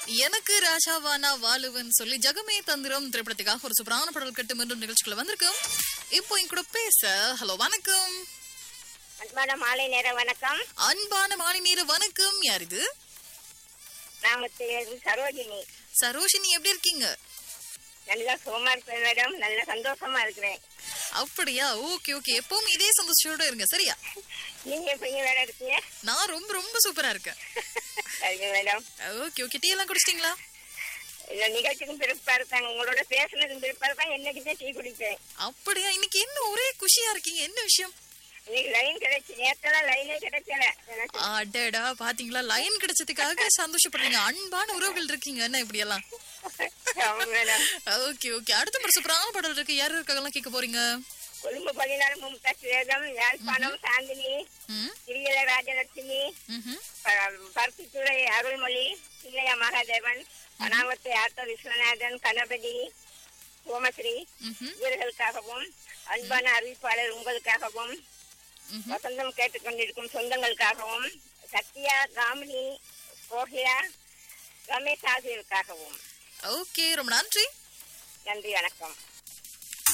எனக்கு ராஜாவானா வாலுவன் சொல்லி ஜகமே தந்திரம் திரைப்படத்துக்காக ஒரு சூப்பரான பாடல் கட்டு மீண்டும் நிகழ்ச்சிக்குள்ள வந்திருக்கும் இப்போ என் கூட பேச ஹலோ வணக்கம் அன்பான மாலை நேர வணக்கம் அன்பான மாலை நேர வணக்கம் யார் இது நாமத்தில் சரோஜினி சரோஷினி எப்படி இருக்கீங்க நல்லா சுகமா இருக்கிறேன் மேடம் நல்ல சந்தோஷமா இருக்கிறேன் அப்படியா ஓகே ஓகே எப்பவும் இதே சந்தோஷத்தோட இருங்க சரியா நீங்க எப்படிங்க வேலை இருக்கீங்க நான் ரொம்ப ரொம்ப சூப்பரா இருக்கேன் சரிங்க மேடம் ஓகே ஓகே டீ எல்லாம் குடிச்சிட்டீங்களா இந்த நிகழ்ச்சிக்கும் பிறப்பா இருக்காங்க உங்களோட பேசுனதுக்கும் பிறப்பா இருக்காங்க என்னைக்குமே டீ குடிப்பேன் அப்படியா இன்னைக்கு என்ன ஒரே குஷியா இருக்கீங்க என்ன விஷயம் இன்னைக்கு லைன் கிடைச்சு நேரத்தெல்லாம் லைனே கிடைக்கல எனக்கு அடடா பாத்தீங்களா லைன் கிடைச்சதுக்காக சந்தோஷப்படுறீங்க அன்பான உறவுகள் இருக்கீங்க என்ன இப்படி எல்லாம் ஆமா மேடம் ஓகே ஓகே அடுத்த ஒரு சூப்பரான பாடல் இருக்கு யார் இருக்காங்கலாம் கேட்க போறீங்க கொழும்பு பதினாறு மும்தாஜ் வேதம் யாழ்ப்பாணம் சாந்தினி ம் திரியல ராஜலட்சுமி ம்ஹும். ப- பருத்தித்துறை அருள்மொழி பிள்ளையா மகாதேவன் பனாவத்தை ஆத்த விஸ்வநாதன் கணபதி சோமஸ்ரீ ம்ஹும். இவர்களுக்காகவும் அன்பான அறிவிப்பாளர் உங்களுக்காகவும் ம்ஹும். வசந்தம் கேட்டுக்கொண்டிருக்கும் சொந்தங்களுக்காகவும் சத்யா காமினி கோகிலா ரமேஷ் ஆகியோருக்காகவும் ஓகே ரொம்ப நன்றி நன்றி வணக்கம்